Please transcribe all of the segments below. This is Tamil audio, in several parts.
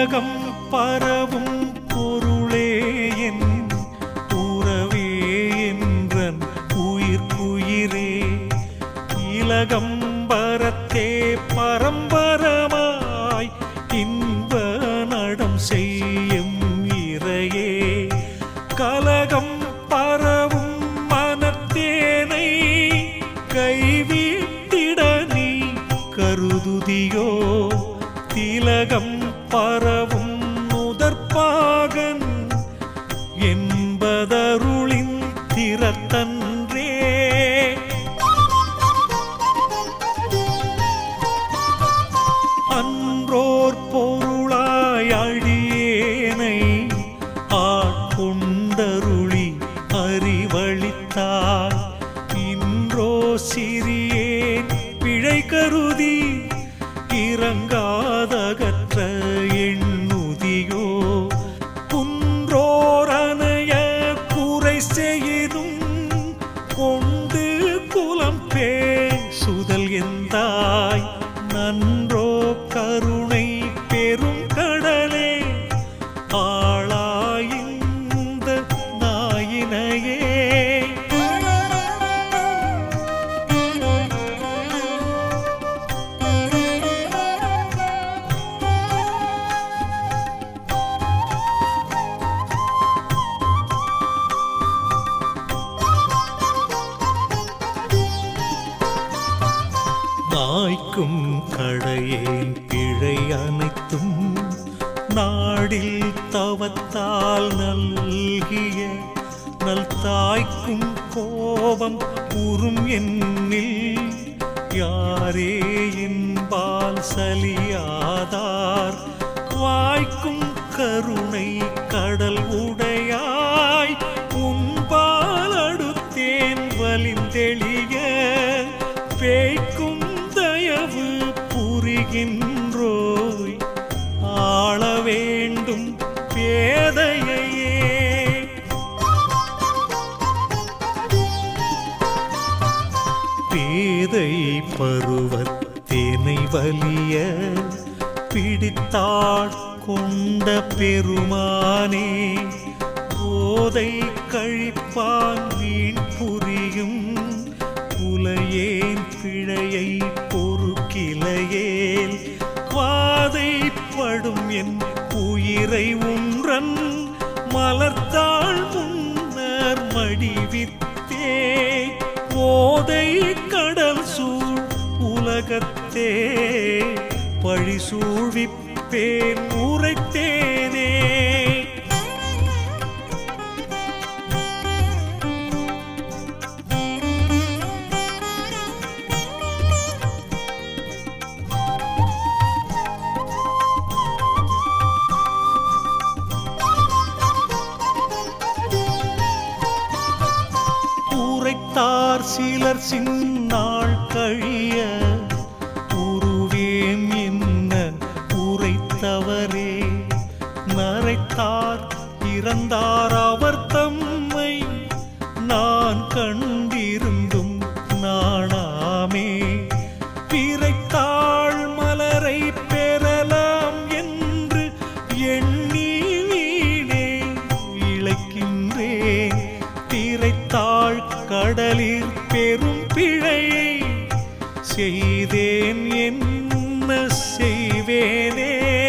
உலகம் பரவும் பொருளே என் உறவே என்றன் உயிர்க்குயிரே இலகம் பரத்தே பரம்பரமாய் இன்ப நடம் செய்யும் இறையே கலகம் பரவும் மனத்தேனை கைவிட்டிட நீ கருதுதியோ திலகம் பரவும் முதற்பாகன் என்பதருளின் திறத்தன்றே அன்றோர் பொருளாய் அழியேனை ஆட்கொண்டருளி அறிவழித்தாய் இன்றோ சிறியேன் பிழை கருதி இறங்காதகற்ற எண்ணுதியோ குன்றோரனைய குறை செய்தும் கொண்டு குலம் பேசுதல் எந்தாய் நன்றோ கருணை பெரும் கடலே ஆளாயிந்த நாயினையே மாய்க்கும் கடையேன் பிழை அனைத்தும் நாடில் தவத்தால் நல்கிய நல் தாய்க்கும் கோபம் உறும் என்னில் யாரே என்பால் சலியாதார் வாய்க்கும் கருணை கடல் உடையாய் உன்பால் அடுத்தேன் வலிந்தெளிய பேய்க்கும் தயவு புரிகின்றோய் ஆள வேண்டும் பேதையையே பேதை பருவத்தேனை வலிய பிடித்தாட் கொண்ட பெருமானே போதை கழிப்பான் வீண் புரியும் புலையேன் பிழையை பொறுக்கிலையேல் வாதைப்படும் என் உயிரை உன்றன் மலர்த்தாள் முன்னர் மடிவித்தே போதை கடல் சூழ் உலகத்தே பழி சூழ்விப்பேன் உரைத்தேனே உரைத்தார் சிலர் சின்னாள் கழிய உருவேம் என்ன உரைத்தவரே நரைத்தார் இறந்தார் அவர் தம்மை நான் கண்டிருந்தும் நாணாமே பிறைத்தாள் மலரை பெறலாம் என்று எண்ணி வீணே இழைக்கின்றேன் திரைத்தாள் கடலில் பெரும் பிழையை செய்தேன் என்ன செய்வேனே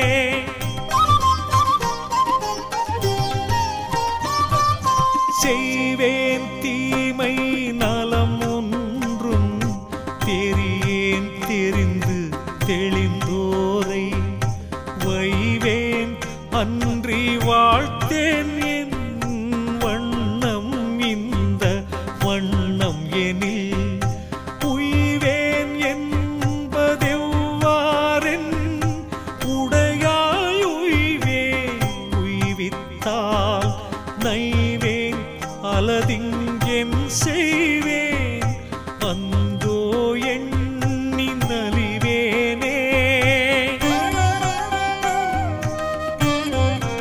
செய்வேன் தீமை நலம் ஒன்றும் தெரியேன் தெரிந்து தெளிந்தோரை வைவேன் அன்றி வாழ்த்தேன் என் வண்ணம் இந்த வண்ணம் எனில் உய்வேன் என்பதெவ்வாறென் உடையாய் உய்வேன் உய்வித்தால் நைவேன் அலதிங்கென் செய்வேன் அந்தோ எண்ணி நலிவேனே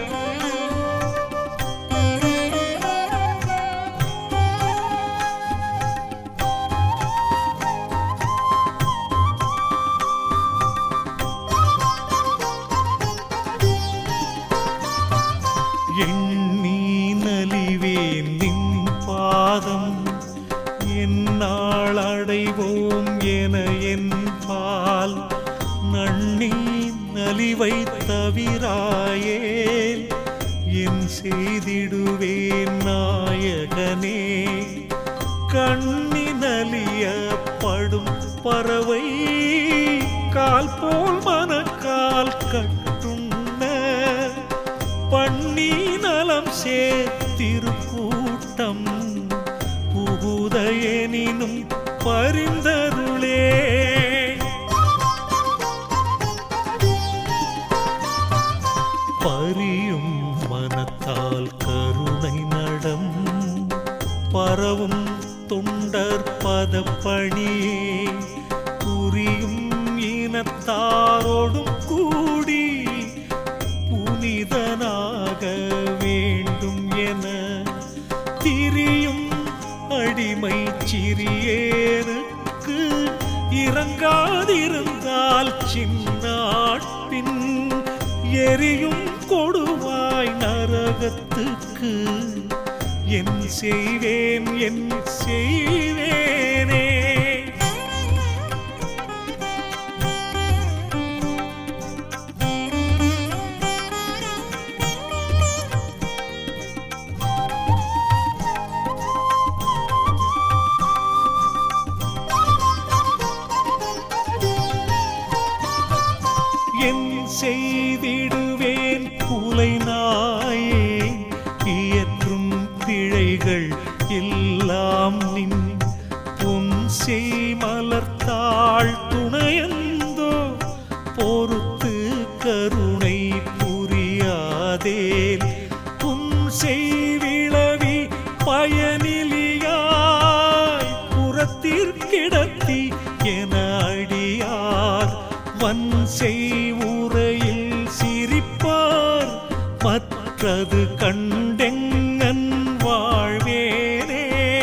நலிவை தவிராயேல் என் செய்திடுவேன் நாயகனே கண்ணினலியப்படும் பறவை கால் போல் மனக்கால் கட்டுண்ண பண்ணி நலம் சேர்த்திருக்கூட்டம் புகுதயனினும் பரிந்தருளே பரியும் மனத்தால் கருணை நடம் பரவும் தொண்டர் பதப்பணியே புரியும் இனத்தாரோடும் கூடி புனிதனாக வேண்டும் என திரியும் அடிமை சிறியேனுக்கு இறங்காதிருந்தால் சின்னாட்டின் எரியும் கொடுவாய் நரகத்துக்கு என் செய்வேன் என் செய்வேனே என் செய்திடுவேன் புலை நாயே இயற்றும் பிழைகள் எல்லாம் நின் உன் செய் மலர்த்தாள் துணையந்தோ பொறுத்து கருணை புரியாதேல் உன் செய்விளவி பயனிலியாய் புறத்திற்கிடத்தி என அடியார் வன் செய்வுரையில் சிரிப்பார் மற்றது கண்டெங்கன் வாழ்வேனே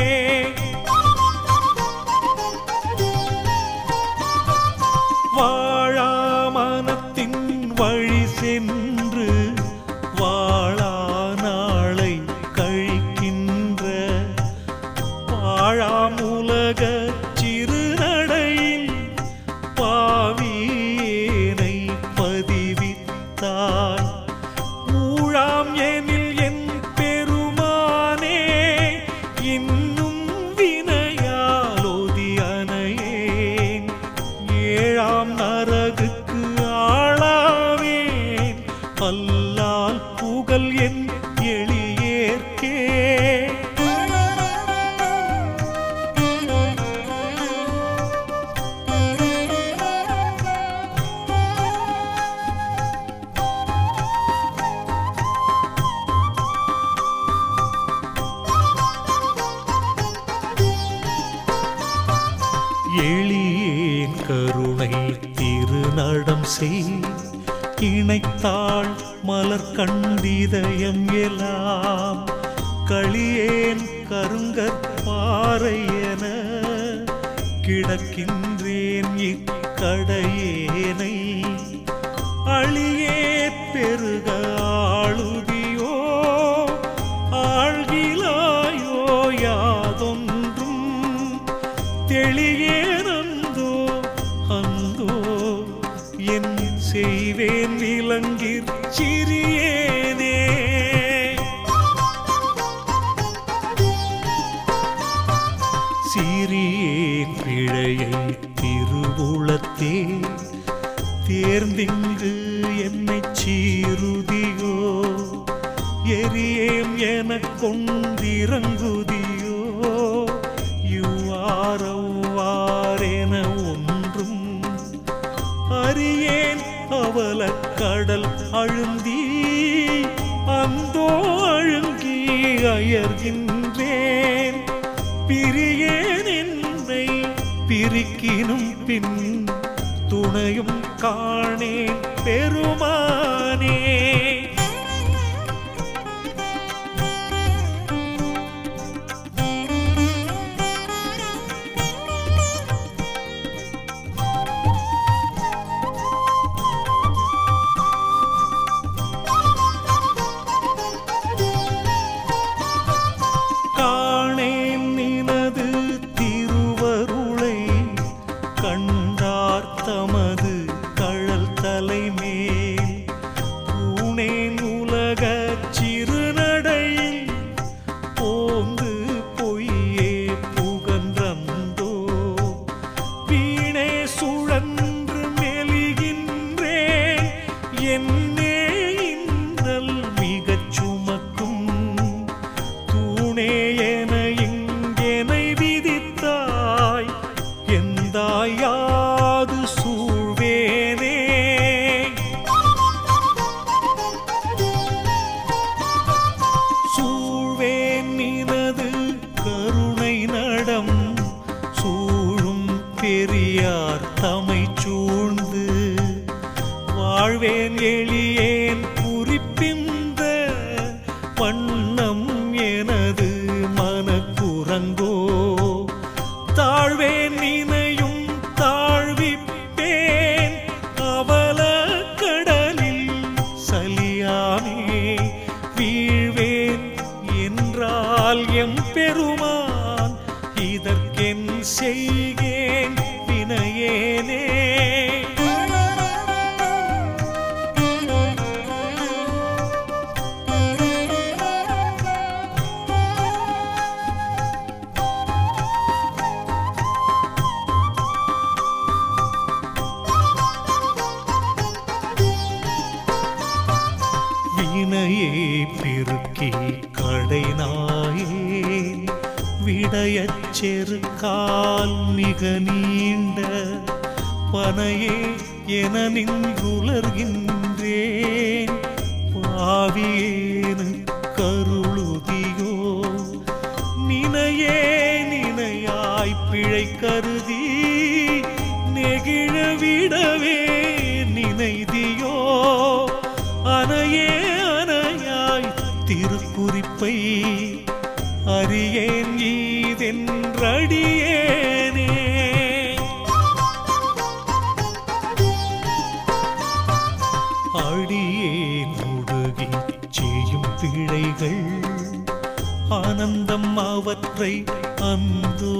வாழாமனத்தின் வழி சென்று வாழா நாளை கழிக்கின்ற பாழாமுலக சிறுநடையில் பாவியேனை பதிவித்தாய் ஊழாம் எனில் என் பெருமானே இன்னும் வினையாலோதி அணையேன் ஏழாம் நரகுக்கு ஆளாவேன் அல்லால் புகழ் என் எளியேற்கே எளியேன் கருணை திருநடம் செய் இணைத்தாள் மலர் கண்டிதயம் எல்லாம் களியேன் கருங்கற்பாறை என கிடக்கின்றேன் இக்கடையேனை அழியே பெருக ஆளுதியோ ஆழ்கிலாயோ யாதொன்றும் தெளியேனந்தோ அந்தோ என் செய்வேன் விலங்கிற் சிறியேனே சீரியேன் பிழையை திருவுளத்தே தேர்ந்திங்கு என்னை சீருதியோ எரியேம் எனக் கொண்டிறங்குதியோ யுவாரவ்வாறென ஒன்றும் அறியேன் அவல கடல் அழுந்தி அந்தோ அழுங்கி அயர்கின்றேன் பிரியேன் என்னை பிரிக்கினும் பின் துணையும் காணேன் பெருமானே காணேன் நினது திருவருளை கண்டார் தமது கழல் தலைமே காது சூழ்வேனே சூழ்வேன் நினது கருணை நடம் சூழும் பெரியார் தமை சூழ்ந்து வாழ்வேன் எளியேன் குறிப்பிந்த வண்ணம் எனது மனக்குரங்கோ தாழ்வேன் நினையும் தாழ்விப்பேன் அவல கடலில் சலியாமே வீழ்வேன் என்றால் எம் பெருமான் இதற்கென் செய்கேன் வினையேனே வினையே பெருக்கி கடை நாயே விடையச் செருக்கால் மிக நீண்ட பனையே என நின்றுலர்கின்றேன் பாவியேனு கருளுதியோ நினையே நினையாய் பிழை கருதி நெகிழ விடவே நினைதியோ அனையே அனையாய் திருக்குறிப்பை அறியேன் ஈதென்றடியேனே அடியேன் முடுகி செய்யும் பிழைகள் ஆனந்தம் அவற்றை அந்தோ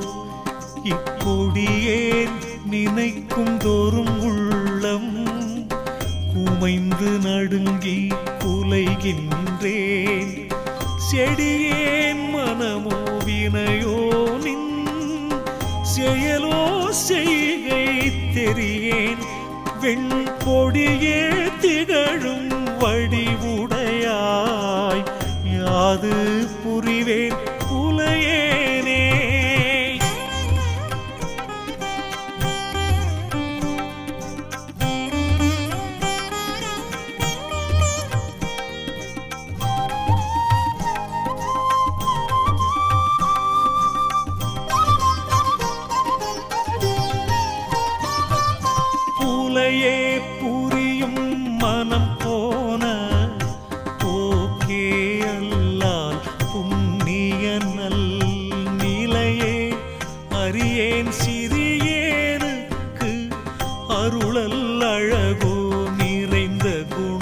இக்கொடியேன் நினைக்கும் தோறும் உள்ளம் குமைந்து நடுங்கி குலைகின்றேன் செடியேன் மனமோ வினையோ நின் செயலோ செய்கை தெரியேன் வெண்கொடியே திகழும் வடிவுடையாய் யாது புரிவேன் புலையேனே புலையே புரியும் மனம் போன போக்கே அல்லால் புண்ணிய நல் நிலையே அறியேன் சிறியேனுக்கு அருளல் அழகோ நிறைந்த குண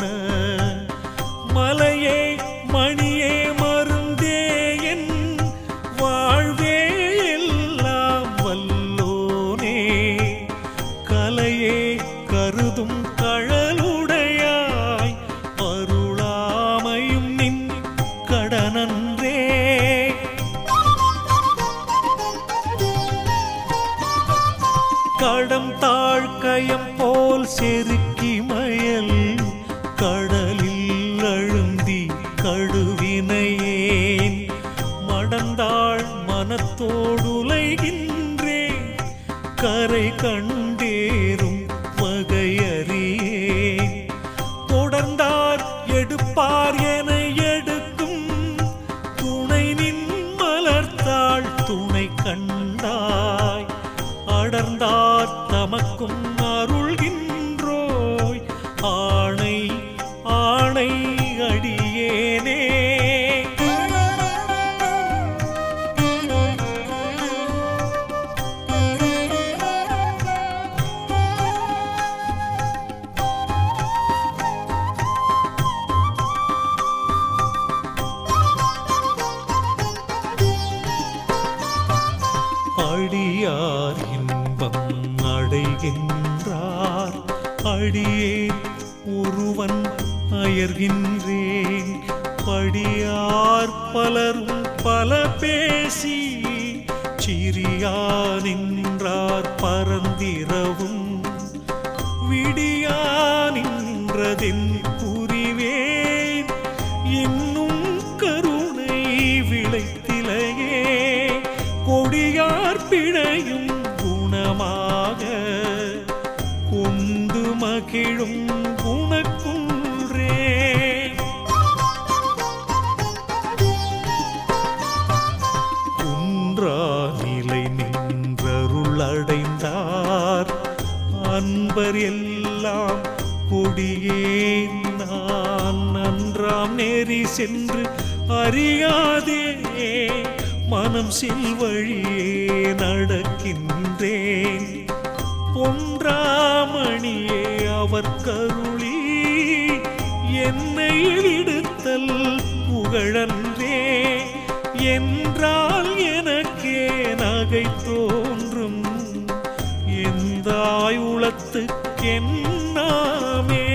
மலையே மணியே மருந்தே என் வாழ்வே எல்லாம் வல்லோனே கலையே கருதும் கழலுடையாய் அருளாமையும் நின் கடனன்றே கடம் தாழ்கயம் போல் செருக்கி மயல் கடலில் அழுந்தி கடுவினையேன் மடந்தாள் மனத்தோடுலைகின்றேன் கரை கண்டேறும் வகையறியேன் தொடர்ந்தார் எடுப்பார் என எடுக்கும் துணை நின் மலர்த்தாள் துணை கண்டாய் அடர்ந்தார் தமக்கும் அருள்கின்றோய் ஆணை ஆணை அடியேனே அடியார் இன்பம் அடைகின்றார் அடியே ஒருவன் அயர்கின்றேன் படியார் பலரும் பல பேசி சிறியா நின்றார் பரந்திரவும் விடியா நின்றதென் புரிவேன் இன்னும் கருணை விளைத்திலையே கொடியார் பிழையும் குணமாக மகிழும் குணக்குன்றே குன்றா நிலை நின்றருள் அடைந்தார் அன்பர் எல்லாம் கொடியே நான் நன்றாம் நேரி சென்று அறியாதே மனம் சில்வழியே நடக்கின்றேன் பொன்றாமணியே அவர் கருளி என்னை விடுத்தல் புகழன்றே என்றால் எனக்கே நகை தோன்றும் எந்தாய் உளத்துக்கென்னாமே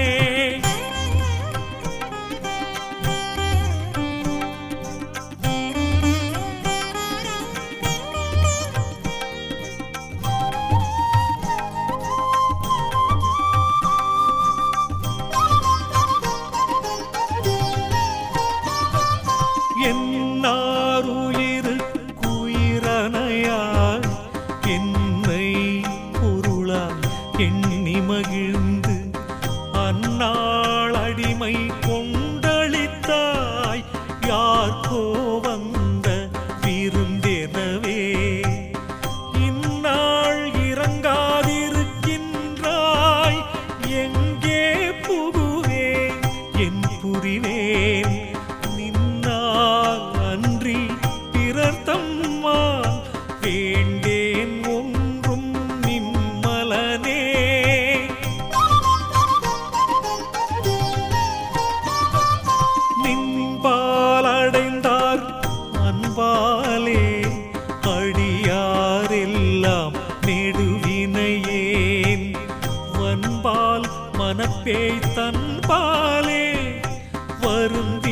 என்னாருயிருக்குயிரணையாய் என்னை பொருளாய் எண்ணி மகிழ்ந்து அந்நாள் அடிமை கொண்டளித்தாய் யார்கோ வந்த விருந்தெனவே இந்நாள் இறங்காதிருக்கின்றாய் எங்கே புகுவேன் என் புரிவேன் நின்னால் அன்றி பிறர் தம்மால் வேண்டேன் ஒன்றும் நிம்மலனே நின்பால் அடைந்தார் அன்பாலே அடியாரெல்லாம் நெடுவினையேன் வன்பால் மனப்பேய் தன்பாலே வருந்தி